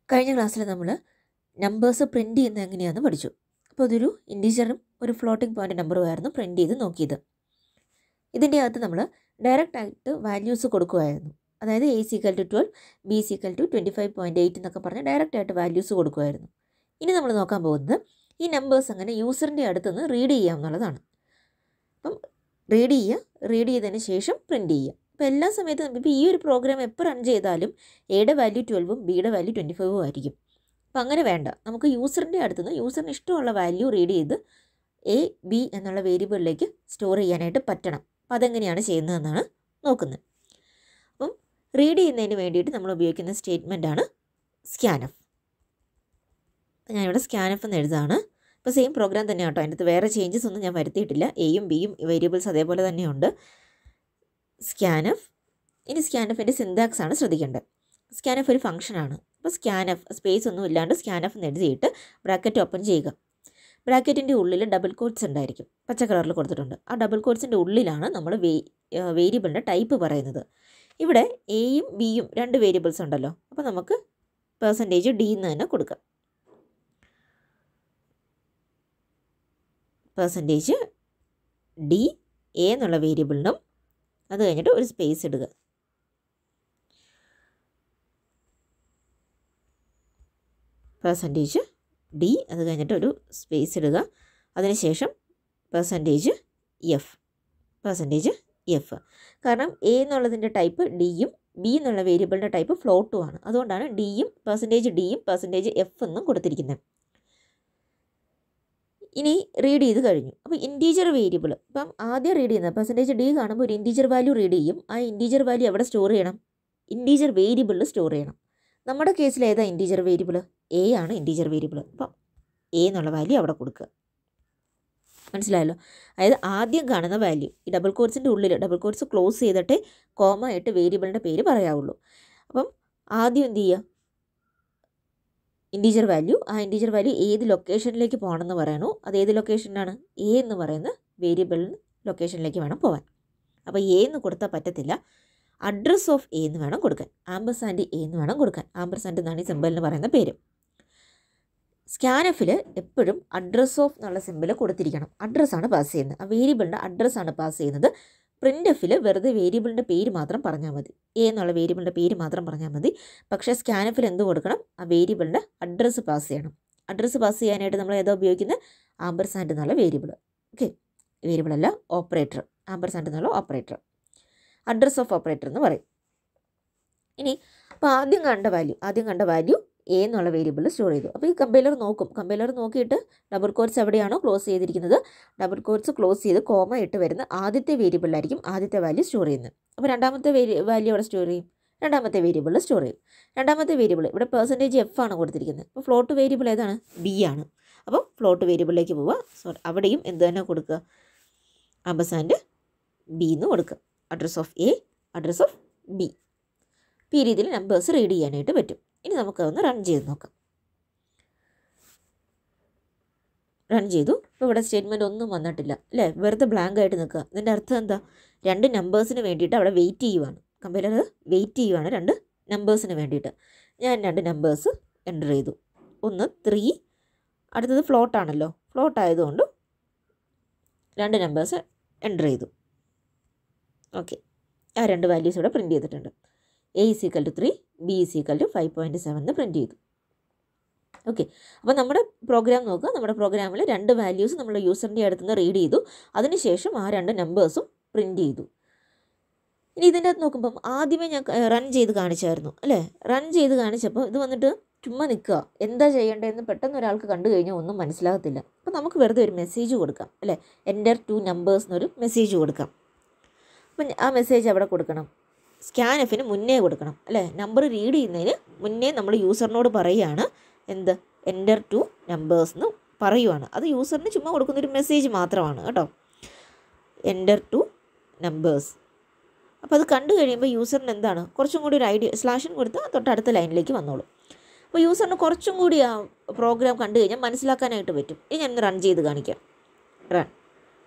കഴിഞ്ഞ ക്ലാസ്സിൽ നമ്മൾ നമ്പേഴ്സ് പ്രിൻറ്റ് ചെയ്യുന്നത് എങ്ങനെയാണെന്ന് പഠിച്ചു അപ്പോൾ അതൊരു ഇൻറ്റീജറും ഒരു ഫ്ലോട്ടിംഗ് പോയിൻ്റ് നമ്പറും ആയിരുന്നു പ്രിൻറ്റ് ചെയ്ത് നോക്കിയത് ഇതിൻ്റെ അകത്ത് നമ്മൾ ഡയറക്റ്റ് ആയിട്ട് വാല്യൂസ് കൊടുക്കുമായിരുന്നു അതായത് A equal to twelve B equal to twenty five point eight എന്നൊക്കെ പറഞ്ഞ് ഡയറക്റ്റ് ആയിട്ട് വാല്യൂസ് കൊടുക്കുമായിരുന്നു ഇനി നമ്മൾ നോക്കാൻ പോകുന്നത് ഈ നമ്പേഴ്സ് അങ്ങനെ യൂസറിൻ്റെ അടുത്ത് നിന്ന് റീഡ് ചെയ്യാം എന്നുള്ളതാണ് അപ്പം റീഡ് ചെയ്യുക റീഡ് ചെയ്തതിന് ശേഷം പ്രിൻറ്റ് ചെയ്യുക അപ്പോൾ എല്ലാ സമയത്തും ഇപ്പോൾ ഈ ഒരു പ്രോഗ്രാം എപ്പോൾ റൺ ചെയ്താലും എയുടെ വാല്യൂ ട്വൽവും ബിയുടെ വാല്യൂ ട്വൻറ്റി ഫൈവും ആയിരിക്കും അപ്പോൾ അങ്ങനെ വേണ്ട നമുക്ക് യൂസറിൻ്റെ അടുത്ത് നിന്ന് യൂസറിന് ഇഷ്ടമുള്ള വാല്യൂ റീഡ് ചെയ്ത് എ ബി എന്നുള്ള വേരിയബിളിലേക്ക് സ്റ്റോർ ചെയ്യാനായിട്ട് പറ്റണം അപ്പോൾ അതെങ്ങനെയാണ് ചെയ്യുന്നതെന്നാണ് നോക്കുന്നത് അപ്പം റീഡ് ചെയ്യുന്നതിന് വേണ്ടിയിട്ട് നമ്മൾ ഉപയോഗിക്കുന്ന സ്റ്റേറ്റ്മെൻറ്റാണ് സ്കാനഫ് ഞാനിവിടെ സ്കാനഫ് എന്ന് എഴുതാണ് ഇപ്പോൾ സെയിം പ്രോഗ്രാം തന്നെ കേട്ടോ അതിനകത്ത് വേറെ ചേഞ്ചസ് ഒന്നും ഞാൻ വരുത്തിയിട്ടില്ല എയും ബിയും വേരിയബിൾസ് അതേപോലെ തന്നെയുണ്ട് സ്കാനഫ് ഇനി സ്കാനഫിൻ്റെ സിന്താക്സ് ആണ് ശ്രദ്ധിക്കേണ്ടത് സ്കാനഫ് ഒരു ഫംഗ്ഷനാണ് അപ്പോൾ സ്കാനഫ് സ്പേസ് ഒന്നും ഇല്ലാണ്ട് സ്കാനഫ് എന്ന് എഴുതിയിട്ട് ബ്രാക്കറ്റ് ഓപ്പൺ ചെയ്യുക ബ്രാക്കറ്റിൻ്റെ ഉള്ളിൽ ഡബിൾ കോഡ്സ് ഉണ്ടായിരിക്കും പച്ച കളറിൽ കൊടുത്തിട്ടുണ്ട് ആ ഡബിൾ കോഡ്സിൻ്റെ ഉള്ളിലാണ് നമ്മൾ വേ വേരിയബിളിൻ്റെ ടൈപ്പ് പറയുന്നത് ഇവിടെ എയും ബിയും രണ്ട് വേരിയബിൾസ് ഉണ്ടല്ലോ അപ്പോൾ നമുക്ക് പെർസെൻറ്റേജ് ഡി എന്ന് തന്നെ കൊടുക്കാം പെർസെൻറ്റേജ് ഡി എ എന്നുള്ള വേരിയബിളിനും അത് കഴിഞ്ഞിട്ട് ഒരു സ്പേസ് ഇടുക പെർസെൻറ്റേജ് ഡി അത് കഴിഞ്ഞിട്ട് ഒരു സ്പേസ് ഇടുക അതിനുശേഷം പെർസെൻറ്റേജ് എഫ് പെർസെൻറ്റേജ് എഫ് കാരണം എ എന്നുള്ളതിൻ്റെ ടൈപ്പ് ഡിയും ബി എന്നുള്ള വേരിയബിളിൻ്റെ ടൈപ്പ് ഫ്ലോട്ടും ആണ് അതുകൊണ്ടാണ് ഡിയും പെർസെൻറ്റേജ് ഡിയും പെർസെൻറ്റേജ് എഫ് എന്നും കൊടുത്തിരിക്കുന്നത് ഇനി റീഡ് ചെയ്ത് കഴിഞ്ഞു അപ്പോൾ ഇൻറ്റീജർ വേരിയബിൾ ഇപ്പം ആദ്യം റീഡ് ചെയ്യുന്നത് പെർസെൻറ്റേജ് ഡി കാണുമ്പോൾ ഒരു ഇൻറ്റീജർ വാല്യൂ റീഡ് ചെയ്യും ആ ഇൻറ്റീജർ വാല്യൂ എവിടെ സ്റ്റോർ ചെയ്യണം ഇൻറ്റീജർ വേരിയബിളിൽ സ്റ്റോർ ചെയ്യണം നമ്മുടെ കേസിൽ ഏതാ ഇൻറ്റീജർ വേരിയബിൾ എ ആണ് ഇൻറ്റീജർ വേരിയബിൾ അപ്പം എ എന്നുള്ള വാല്യൂ അവിടെ കൊടുക്കുക മനസ്സിലായല്ലോ അതായത് ആദ്യം കാണുന്ന വാല്യൂ ഈ ഡബിൾ കോഡ്സിൻ്റെ ഉള്ളിൽ ഡബിൾ കോഡ്സ് ക്ലോസ് ചെയ്തിട്ടേ കോമ ആയിട്ട് വേരിയബിളിൻ്റെ പേര് പറയാവുള്ളൂ അപ്പം ആദ്യം എന്ത് ചെയ്യുക ഇൻറ്റീജർ വാല്യൂ ആ ഇൻറ്റീജർ വാല്യൂ ഏത് ലൊക്കേഷനിലേക്ക് പോകണമെന്ന് പറയണോ അത് ഏത് ലൊക്കേഷനിലാണ് എ എന്ന് പറയുന്ന വേരിയബിളിന് ലൊക്കേഷനിലേക്ക് വേണം പോകാൻ അപ്പോൾ എ എന്ന് കൊടുത്താൽ പറ്റത്തില്ല അഡ്രസ് ഓഫ് എ എന്ന് വേണം കൊടുക്കാൻ ആംബർസാൻഡ് എ എന്ന് വേണം കൊടുക്കാൻ ആംബർസാൻഡ് എന്നാണ് ഈ സിമ്പിളിന് പറയുന്ന പേര് സ്കാനഫിൽ എപ്പോഴും അഡ്രസ് ഓഫ് എന്നുള്ള സിമ്പിൾ കൊടുത്തിരിക്കണം അഡ്രസ്സാണ് പാസ് ചെയ്യുന്നത് ആ വേരിയബിളിൻ്റെ അഡ്രസ്സാണ് പാസ് ചെയ്യുന്നത് പ്രിൻ്റ് എഫിൽ വെറുതെ വേരിയബിളിൻ്റെ പേര് മാത്രം പറഞ്ഞാൽ മതി എ എന്നുള്ള വേരിയബിളിൻ്റെ പേര് മാത്രം പറഞ്ഞാൽ മതി പക്ഷേ സ്കാനഫിൽ എന്ത് കൊടുക്കണം ആ വേരിയബിളിൻ്റെ അഡ്രസ്സ് പാസ് ചെയ്യണം അഡ്രസ്സ് പാസ് ചെയ്യാനായിട്ട് നമ്മൾ ഏതാ ഉപയോഗിക്കുന്നത് ആംബർസാൻഡ് എന്നുള്ള വേരിയബിൾ ഓക്കെ വേരിയബിളല്ല ഓപ്പറേറ്റർ ആംബർസാൻഡ് എന്നുള്ള ഓപ്പറേറ്റർ അഡ്രസ് ഓഫ് ഓപ്പറേറ്റർ എന്ന് പറയും ഇനി അപ്പോൾ ആദ്യം കണ്ട വാല്യൂ ആദ്യം കണ്ട വാല്യൂ എ എന്നുള്ള വേരിയബിളിൽ സ്റ്റോർ ചെയ്തു അപ്പോൾ ഈ കമ്പൈലർ നോക്കും കമ്പൈലർ നോക്കിയിട്ട് ഡബിൾ കോഡ്സ് എവിടെയാണോ ക്ലോസ് ചെയ്തിരിക്കുന്നത് ഡബിൾ കോഡ്സ് ക്ലോസ് ചെയ്ത് കോമ ഇട്ട് വരുന്ന ആദ്യത്തെ വേരിയബിളിലായിരിക്കും ആദ്യത്തെ വാല്യൂ സ്റ്റോർ ചെയ്യുന്നത് അപ്പോൾ രണ്ടാമത്തെ വേരി വാല്യൂ അവിടെ സ്റ്റോർ ചെയ്യും രണ്ടാമത്തെ വേരിയബിളിൽ സ്റ്റോർ ചെയ്യും രണ്ടാമത്തെ വേരിയബിൾ ഇവിടെ പെർസെൻറ്റേജ് എഫ് ആണ് കൊടുത്തിരിക്കുന്നത് അപ്പോൾ ഫ്ലോട്ട് വേരിയബിൾ ഏതാണ് ബി ആണ് അപ്പോൾ ഫ്ലോട്ട് വേരിയബിളിലേക്ക് പോവുക സോറി അവിടെയും എന്ത് തന്നെ കൊടുക്കുക ആംബസാൻഡ് ബി എന്ന് കൊടുക്കുക address of A address of B ഈ രീതിയിൽ നമ്പേഴ്സ് റീഡ് ചെയ്യാനായിട്ട് പറ്റും ഇനി നമുക്ക് ഒന്ന് റൺ ചെയ്ത് നോക്കാം റൺ ചെയ്തു ഇപ്പോൾ ഇവിടെ സ്റ്റേറ്റ്മെൻറ്റ് ഒന്നും വന്നിട്ടില്ല അല്ലേ വെറുതെ ബ്ലാങ്ക് ആയിട്ട് നിൽക്കുക ഇതിൻ്റെ അർത്ഥം എന്താ രണ്ട് നമ്പേഴ്സിന് വേണ്ടിയിട്ട് അവിടെ വെയിറ്റ് ചെയ്യുവാണ് കമ്പൈലർ വെയിറ്റ് ചെയ്യുവാണ് രണ്ട് നമ്പേഴ്സിന് വേണ്ടിയിട്ട് ഞാൻ രണ്ട് നമ്പേഴ്സ് എൻ്റർ ചെയ്തു ഒന്ന് ത്രീ അടുത്തത് ഫ്ലോട്ട് ആണല്ലോ ഫ്ലോട്ട് ആയതുകൊണ്ട് രണ്ട് നമ്പേഴ്സ് എൻ്റർ ചെയ്തു ഓക്കെ ആ രണ്ട് വാല്യൂസ് ഇവിടെ പ്രിൻറ്റ് ചെയ്തിട്ടുണ്ട് A is equal to three B is equal to five point seven എന്ന് പ്രിൻറ്റ് ചെയ്തു ഓക്കെ അപ്പോൾ നമ്മുടെ പ്രോഗ്രാം നോക്കുക നമ്മുടെ പ്രോഗ്രാമിൽ രണ്ട് വാല്യൂസ് നമ്മൾ യൂസറിൻ്റെ അടുത്ത് നിന്ന് റീഡ് ചെയ്തു അതിനുശേഷം ആ രണ്ട് നമ്പേഴ്സും പ്രിൻറ്റ് ചെയ്തു ഇനി ഇതിൻ്റെ അകത്ത് നോക്കുമ്പം ആദ്യമേ ഞാൻ റൺ ചെയ്ത് കാണിച്ചായിരുന്നു അല്ലേ റൺ ചെയ്ത് കാണിച്ചപ്പോൾ ഇത് വന്നിട്ട് ചുമ്മാ നിൽക്കുക എന്താ ചെയ്യേണ്ടതെന്ന് പെട്ടെന്ന് ഒരാൾക്ക് കണ്ടു കഴിഞ്ഞാൽ ഒന്നും മനസ്സിലാകത്തില്ല അപ്പോൾ നമുക്ക് വെറുതെ ഒരു മെസ്സേജ് കൊടുക്കാം അല്ലേ എൻ്റർ ടു നമ്പേഴ്സ് എന്നൊരു മെസ്സേജ് കൊടുക്കാം അപ്പം ആ മെസ്സേജ് അവിടെ കൊടുക്കണം സ്കാൻ എഫിന് മുന്നേ കൊടുക്കണം അല്ലേ നമ്പർ റീഡ് ചെയ്യുന്നതിന് മുന്നേ നമ്മൾ യൂസറിനോട് പറയുകയാണ് എന്ത് എൻ്റർ ടു നമ്പേഴ്സ് എന്ന് പറയുവാണ് അത് യൂസറിന് ചുമ്മാ കൊടുക്കുന്നൊരു മെസ്സേജ് മാത്രമാണ് കേട്ടോ എൻ്റർ ടു നമ്പേഴ്സ് അപ്പോൾ അത് കണ്ടു കഴിയുമ്പോൾ യൂസറിന് എന്താണ് കുറച്ചും കൂടി ഒരു ഐഡിയ സ്ലാഷൻ കൊടുത്താൽ തൊട്ടടുത്ത ലൈനിലേക്ക് വന്നോളൂ അപ്പോൾ യൂസറിന് കുറച്ചും കൂടി ആ പ്രോഗ്രാം കണ്ടു കഴിഞ്ഞാൽ മനസ്സിലാക്കാനായിട്ട് പറ്റും ഇനി ഞാൻ റൺ ചെയ്ത് കാണിക്കാം റൺ കണ്ടോ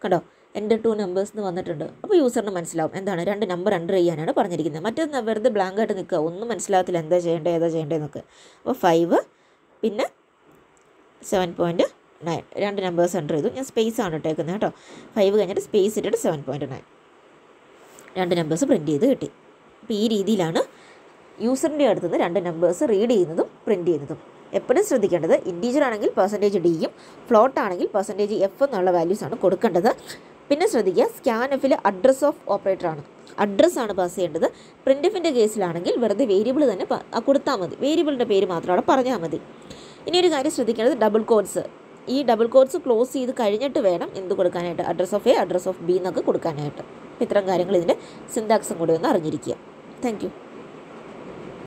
എൻ്റെ ടു നമ്പേഴ്സ് എന്ന് വന്നിട്ടുണ്ട് അപ്പോൾ യൂസറിന് മനസ്സിലാവും എന്താണ് രണ്ട് നമ്പർ എൻ്റർ ചെയ്യാനാണ് പറഞ്ഞിരിക്കുന്നത് മറ്റേത് വെറുതെ ബ്ലാങ്ക് ആയിട്ട് നിൽക്കുക ഒന്നും മനസ്സിലാകത്തില്ല എന്താ ചെയ്യേണ്ടത് ഏതാ ചെയ്യേണ്ടതെന്നൊക്കെ അപ്പോൾ ഫൈവ് പിന്നെ സെവൻ പോയിൻറ്റ് നയൻ രണ്ട് നമ്പേഴ്സ് എൻ്റർ ചെയ്തു ഞാൻ സ്പേസ് ആണ് ഇട്ടേക്കുന്നത് കേട്ടോ ഫൈവ് കഴിഞ്ഞിട്ട് സ്പേസ് ഇട്ടിട്ട് സെവൻ പോയിൻറ്റ് നയൻ രണ്ട് നമ്പേഴ്സ് പ്രിൻറ്റ് ചെയ്ത് കിട്ടി അപ്പോൾ ഈ രീതിയിലാണ് യൂസറിൻ്റെ അടുത്ത് നിന്ന് രണ്ട് നമ്പേഴ്സ് റീഡ് ചെയ്യുന്നതും പ്രിൻറ്റ് ചെയ്യുന്നതും എപ്പോഴും ശ്രദ്ധിക്കേണ്ടത് ഇൻറ്റീജർ ആണെങ്കിൽ പെർസെൻറ്റേജ് ഡിയും ഫ്ലോട്ട് ആണെങ്കിൽ പെർസെൻറ്റേജ് എഫ് എന്നുള്ള വാല്യൂസ് ആണ് കൊടുക്കേണ്ടത് പിന്നെ ശ്രദ്ധിക്കുക സ്കാൻ എഫിൽ അഡ്രസ് ഓഫ് ഓപ്പറേറ്റർ ആണ് അഡ്രസ്സ് ആണ് പാസ് ചെയ്യേണ്ടത് പ്രിൻ്റ് എഫിൻ്റെ കേസിലാണെങ്കിൽ വെറുതെ വേരിയബിൾ തന്നെ പ- ആ കൊടുത്താൽ മതി വേരിയബിളിൻ്റെ പേര് മാത്രം അവിടെ പറഞ്ഞാൽ മതി ഇനി ഒരു കാര്യം ശ്രദ്ധിക്കേണ്ടത് ഡബിൾ കോഡ്സ് ഈ ഡബിൾ കോഡ്സ് ക്ലോസ് ചെയ്ത് കഴിഞ്ഞിട്ട് വേണം എന്ത് കൊടുക്കാനായിട്ട് address of A address of B എന്നൊക്കെ കൊടുക്കാനായിട്ട് അപ്പോൾ ഇത്തരം കാര്യങ്ങൾ ഇതിൻ്റെ സിന്താക്സും കൂടി ഒന്ന് അറിഞ്ഞിരിക്കുക താങ്ക് യു